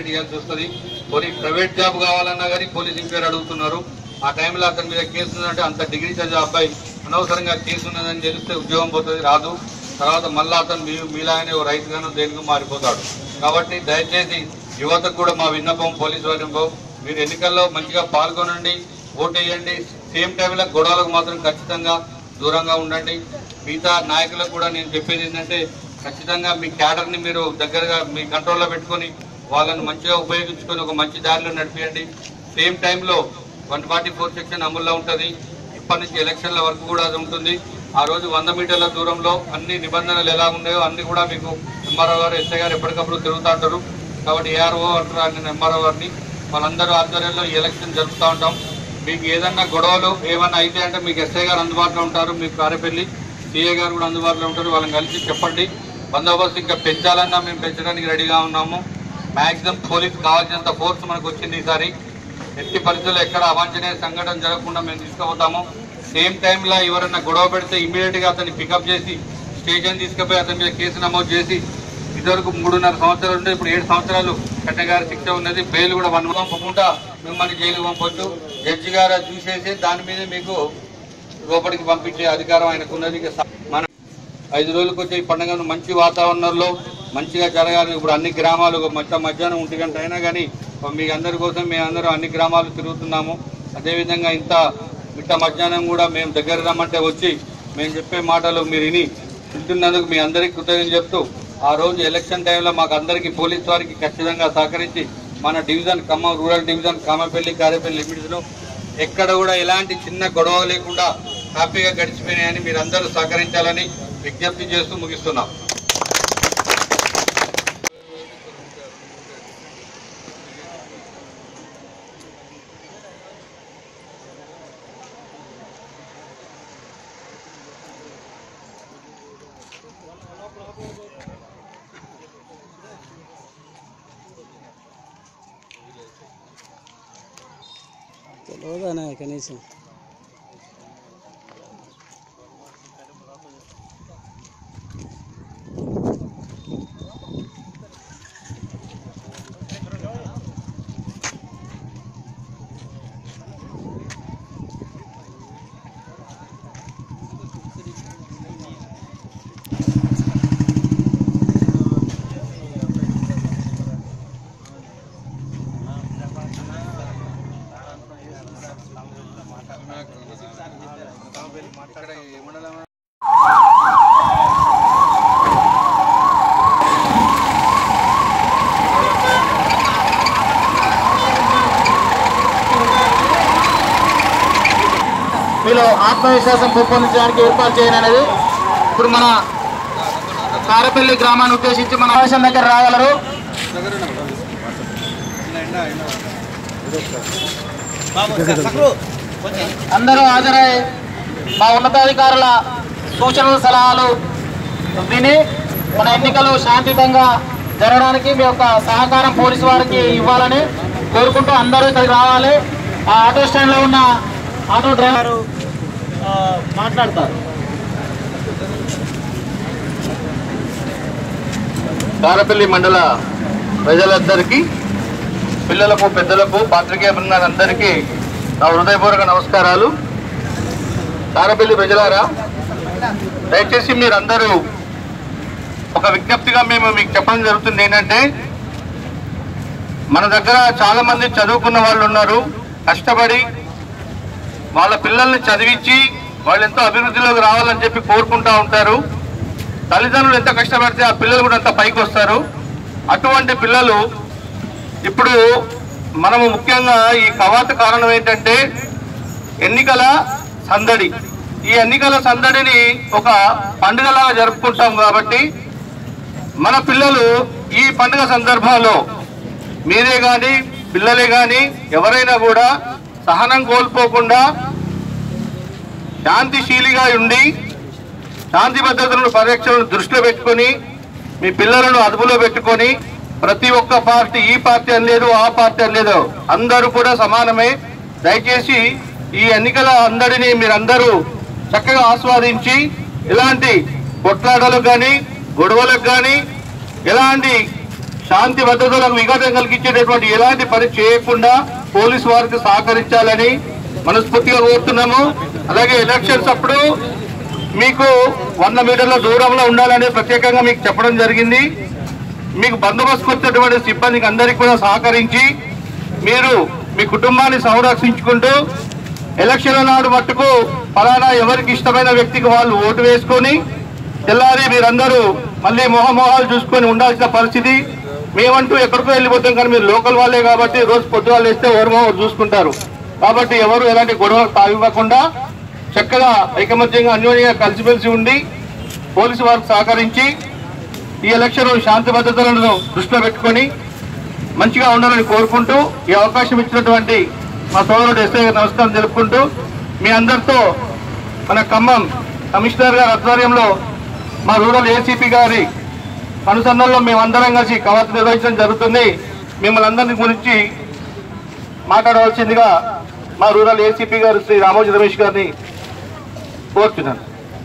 తీయాల్సి వస్తుంది కొన్ని ప్రైవేట్ జాబ్ కావాలన్నా కానీ పోలీస్ ఎంక్వైరీ అడుగుతున్నారు ఆ టైంలో అతని మీద కేసు ఉందంటే అంత డిగ్రీ చదివే అబ్బాయి అనవసరంగా కేసు ఉన్నదని తెలిస్తే ఉద్యోగం పోతుంది రాదు తర్వాత మళ్ళీ అతను మీ మీలాగానే ఓ రైతుగానో దేనికో మారిపోతాడు కాబట్టి దయచేసి యువతకు కూడా మా విన్నపం పోలీసు వారితో మీరు ఎన్నికల్లో మంచిగా పాల్గొనండి ఓటు వేయండి సేమ్ టైంలో గొడవలకు మాత్రం ఖచ్చితంగా దూరంగా ఉండండి మిగతా నాయకులకు కూడా నేను చెప్పేది ఏంటంటే ఖచ్చితంగా మీ క్యాడర్ని మీరు దగ్గరగా మీ కంట్రోల్లో పెట్టుకొని వాళ్ళని మంచిగా ఉపయోగించుకొని ఒక మంచి దారిలో నడిపియండి సేమ్ టైంలో వన్ ఫార్టీ ఫోర్ సెక్షన్ అమల్లో ఉంటుంది ఇప్పటి నుంచి ఎలక్షన్ల వరకు కూడా అది ఉంటుంది ఆ రోజు వంద మీటర్ల దూరంలో అన్ని నిబంధనలు ఎలా ఉన్నాయో అన్ని కూడా మీకు ఎంఆర్ఓ గారు ఎస్ఐ గారు ఎప్పటికప్పుడు తిరుగుతూ ఉంటారు కాబట్టి ఏఆర్ఓ అంటారు ఆయన ఎంఆర్ఓ గారిని వాళ్ళందరూ ఆధ్వర్యంలో ఈ ఎలక్షన్ జరుపుతూ ఉంటాం మీకు ఏదన్నా గొడవలు ఏమన్నా అయితే అంటే మీకు ఎస్ఐ గారు అందుబాటులో ఉంటారు మీకు కారేపల్లి సిఏ గారు కూడా అందుబాటులో ఉంటారు వాళ్ళని కలిసి చెప్పండి బందోబస్తు ఇంకా పెంచాలన్నా మేము పెంచడానికి రెడీగా ఉన్నాము మ్యాక్సిమం పోలీస్ కావాల్సినంత ఫోర్స్ మనకు వచ్చింది ఈసారి ఎట్టి పరిస్థితుల్లో ఎక్కడ అవాంఛనీయ సంఘటన జరగకుండా మేము తీసుకుపోతాము సేమ్ టైంలో ఎవరన్నా గొడవ పెడితే ఇమీడియట్ గా అతన్ని పికప్ చేసి స్టేషన్ తీసుకుపోయి అతని మీద కేసు నమోదు చేసి ఇదివరకు మూడున్నర సంవత్సరాలు ఉంటే ఇప్పుడు ఏడు సంవత్సరాలు కట్టగారి శిక్ష ఉన్నది బెయిల్ కూడా వన్ పంపకుండా మిమ్మల్ని జైలు పంపొచ్చు జడ్జి గారు అది చూసేసి దాని మీద మీకు లోపలికి పంపించే అధికారం ఆయనకు ఉన్నది ఇక స- మన ఐదు రోజులకు వచ్చే ఈ పండుగను మంచి వాతావరణంలో మంచిగా జరగాలి ఇప్పుడు అన్ని గ్రామాలు మొత్తం మధ్యాహ్నం ఒంటి గంట అయినా కానీ మీ అందరి కోసం మేము అందరం అన్ని గ్రామాలు తిరుగుతున్నాము అదేవిధంగా ఇంత ఇంత మధ్యాహ్నం కూడా మేము దగ్గర రమ్మంటే వచ్చి మేము చెప్పే మాటలు మీరు విని వింటున్నందుకు మీ అందరికీ కృతజ్ఞతలు చెప్తూ ఆ రోజు ఎలక్షన్ టైంలో మాకు అందరికీ పోలీస్ వారికి ఖచ్చితంగా సహకరించి మన division Khammam rural division Kamapalli Karepalli లిమిట్స్లో ఎక్కడ కూడా ఎలాంటి చిన్న గొడవ లేకుండా హ్యాపీగా గడిచిపోయినాయని మీరందరూ సహకరించాలని విజ్ఞప్తి చేస్తూ ముగిస్తున్నాం తెలియదానే కనీసం మీలో ఆత్మవిశ్వాసం పెంపొందించడానికి ఏర్పాటు చేయననేది ఇప్పుడు మన కారపల్లి గ్రామాన్ని ఉద్దేశించి మన ఆవేశం దగ్గర రాగలరు అందరూ హాజరై మా ఉన్నతాధికారుల సూచనలు సలహాలు విని మన ఎన్నికలు శాంతియుతంగా జరగడానికి మీ యొక్క సహకారం పోలీసు వారికి ఇవ్వాలని కోరుకుంటూ అందరూ ఇక్కడికి రావాలి ఆ ఆటో స్టాండ్లో ఉన్న ఆటో డ్రైవర్ ఆ, మాట్లాడతారు కారపల్లి మండల ప్రజలందరికీ పిల్లలకు పెద్దలకు పాత్రికేయ బృందాలందరికీ నా హృదయపూర్వక నమస్కారాలు కారపల్లి ప్రజలారా దయచేసి మీరందరూ ఒక విజ్ఞప్తిగా మేము మీకు చెప్పడం జరుగుతుంది ఏంటంటే మన దగ్గర చాలా మంది చదువుకున్న వాళ్ళు ఉన్నారు కష్టపడి వాళ్ళ పిల్లల్ని చదివించి వాళ్ళు ఎంతో అభివృద్ధిలోకి రావాలని చెప్పి కోరుకుంటా ఉంటారు తల్లిదండ్రులు ఎంత కష్టపడితే ఆ పిల్లలు కూడా అంత పైకి వస్తారు అటువంటి పిల్లలు ఇప్పుడు మనము ముఖ్యంగా ఈ కవాతు కారణం ఏంటంటే ఎన్నికల సందడి ఈ ఎన్నికల సందడిని ఒక పండుగలాగా జరుపుకుంటాం కాబట్టి మన పిల్లలు ఈ పండుగ సందర్భంలో మీరే కానీ పిల్లలే కానీ ఎవరైనా కూడా సహనం కోల్పోకుండా శాంతిశీలిగా ఉండి శాంతి భద్రతలను పరిరక్షణను దృష్టిలో పెట్టుకొని మీ పిల్లలను అదుపులో పెట్టుకొని ప్రతి ఒక్క పార్టీ ఈ పార్టీ అని లేదు ఆ పార్టీ అని లేదు అందరూ కూడా సమానమే దయచేసి ఈ ఎన్నికల అందరినీ మీరందరూ చక్కగా ఆస్వాదించి ఎలాంటి కొట్లాటలకు కానీ గొడవలకు కానీ ఎలాంటి శాంతి భద్రతలకు విఘాతం కలిగించేటటువంటి ఎలాంటి పని చేయకుండా పోలీసు వారికి సహకరించాలని మనస్ఫూర్తిగా కోరుతున్నాము అలాగే ఎలక్షన్స్ అప్పుడు మీకు వంద మీటర్ల దూరంలో ఉండాలని ప్రత్యేకంగా మీకు చెప్పడం జరిగింది మీకు బందోబస్తుకు వచ్చినటువంటి సిబ్బందికి అందరికీ కూడా సహకరించి మీరు మీ కుటుంబాన్ని సంరక్షించుకుంటూ ఎలక్షన్ల నాడు మట్టుకు ఫలానా ఎవరికి ఇష్టమైన వ్యక్తికి వాళ్ళు ఓటు వేసుకొని తెల్లారి మీరందరూ మళ్ళీ మొహమొహాలు చూసుకొని ఉండాల్సిన పరిస్థితి మేమంటూ ఎక్కడికో వెళ్ళిపోతాం కానీ మీరు లోకల్ వాళ్ళే కాబట్టి రోజు పొద్దుగాలు వేస్తే ఎవరు ఎవరు చూసుకుంటారు కాబట్టి ఎవరు ఎలాంటి గొడవ తావివ్వకుండా చక్కగా ఐకమత్యంగా అన్యోన్యంగా కలిసిమెలిసి ఉండి పోలీసు వారికి సహకరించి ఈ ఎలక్షన్ శాంతి భద్రతలను దృష్టిలో పెట్టుకొని మంచిగా ఉండాలని కోరుకుంటూ ఈ అవకాశం ఇచ్చినటువంటి మా సోదరుడు ఎస్ఐ గారికి నమస్కారం తెలుపుకుంటూ మీ అందరితో మన ఖమ్మం కమిషనర్ గారి ఆధ్వర్యంలో మా రూరల్ ఏసీపీ గారి అనుసంధానంలో మేమందరం కలిసి కవాతు నిర్వహించడం జరుగుతుంది మిమ్మల్ని అందరిని గురించి మాట్లాడవలసిందిగా మా రూరల్ ఏసీపీ గారు శ్రీ రామోజీ రమేష్ గారిని కోరుతున్నాను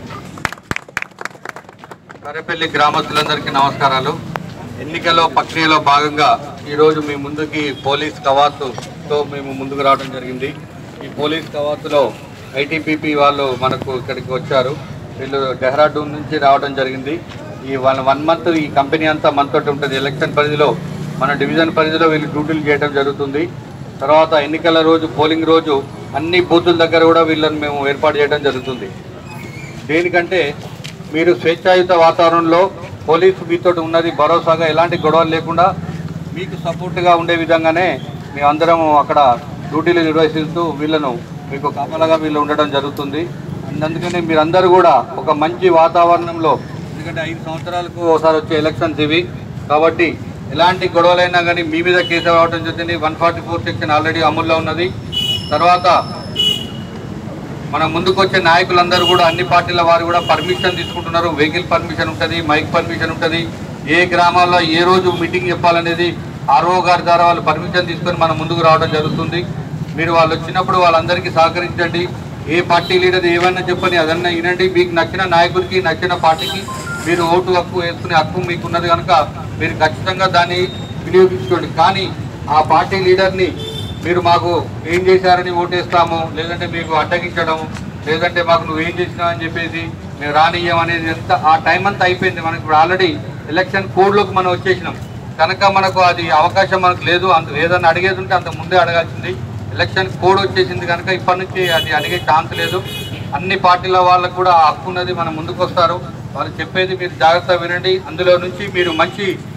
కరేపల్లి గ్రామస్తులందరికీ నమస్కారాలు ఎన్నికల ప్రక్రియలో భాగంగా ఈరోజు మీ ముందుకి పోలీస్ కవాతుతో మేము ముందుకు రావడం జరిగింది ఈ పోలీస్ కవాతులో ఐటీపీపీ వాళ్ళు మనకు ఇక్కడికి వచ్చారు వీళ్ళు డెహ్రాడూన్ నుంచి రావడం జరిగింది ఈ వన్ వన్ మంత్ ఈ కంపెనీ అంతా మనతోటి ఉంటుంది ఎలక్షన్ పరిధిలో మన డివిజన్ పరిధిలో వీళ్ళు డ్యూటీలు చేయడం జరుగుతుంది తర్వాత ఎన్నికల రోజు పోలింగ్ రోజు అన్ని బూతుల దగ్గర కూడా వీళ్ళని మేము ఏర్పాటు చేయడం జరుగుతుంది దేనికంటే మీరు స్వేచ్ఛాయుత వాతావరణంలో పోలీసు మీతో ఉన్నది భరోసాగా ఎలాంటి గొడవలు లేకుండా మీకు సపోర్ట్గా ఉండే విధంగానే మేమందరం అక్కడ డ్యూటీలు నిర్వహిస్తూ వీళ్ళను మీకు కాపలాగా వీళ్ళు ఉండడం జరుగుతుంది అందుకని మీరందరూ కూడా ఒక మంచి వాతావరణంలో ఎందుకంటే ఐదు సంవత్సరాలకు ఒకసారి వచ్చే ఎలక్షన్స్ ఇవి కాబట్టి ఎలాంటి గొడవలైనా కానీ మీ మీద కేసు అవ్వడం జరిగింది one forty four section already అమల్లో ఉన్నది తర్వాత మన ముందుకు వచ్చే నాయకులందరూ కూడా అన్ని పార్టీల వారు కూడా పర్మిషన్ తీసుకుంటున్నారు వెహికల్ పర్మిషన్ ఉంటుంది మైక్ పర్మిషన్ ఉంటుంది ఏ గ్రామాల్లో ఏ రోజు మీటింగ్ చెప్పాలనేది ఆర్ఓ గారి ద్వారా వాళ్ళు పర్మిషన్ తీసుకొని మనం ముందుకు రావడం జరుగుతుంది మీరు వాళ్ళు వచ్చినప్పుడు వాళ్ళందరికీ సహకరించండి ఏ పార్టీ లీడర్ ఏమైనా చెప్పని అదన్నా వినండి మీకు నచ్చిన నాయకుడికి నచ్చిన పార్టీకి మీరు ఓటు హక్కు వేసుకునే హక్కు మీకు ఉన్నది కనుక మీరు ఖచ్చితంగా దాన్ని వినియోగించుకోండి కానీ ఆ పార్టీ లీడర్ని మీరు మాకు ఏం చేశారని ఓటేస్తాము లేదంటే మీకు అడ్డగించడం లేదంటే మాకు నువ్వు ఏం చేసినావు అని చెప్పేసి మేము రానియ్యం అనేది ఎంత ఆ టైం అంతా అయిపోయింది మనకి ఇప్పుడు ఆల్రెడీ ఎలక్షన్ కోడ్లోకి మనం వచ్చేసినాం కనుక మనకు అది అవకాశం మనకు లేదు అంత ఏదన్నా అడిగేది ఉంటే అంత ముందే అడగాల్సింది ఎలక్షన్ కోడ్ వచ్చేసింది కనుక ఇప్పటి నుంచి అది అడిగే ఛాన్స్ లేదు అన్ని పార్టీల వాళ్ళకు కూడా ఆ హక్కు ఉన్నది మనం ముందుకు వస్తారు వాళ్ళు చెప్పేది మీరు జాగ్రత్త వినండి అందులో నుంచి మీరు మంచి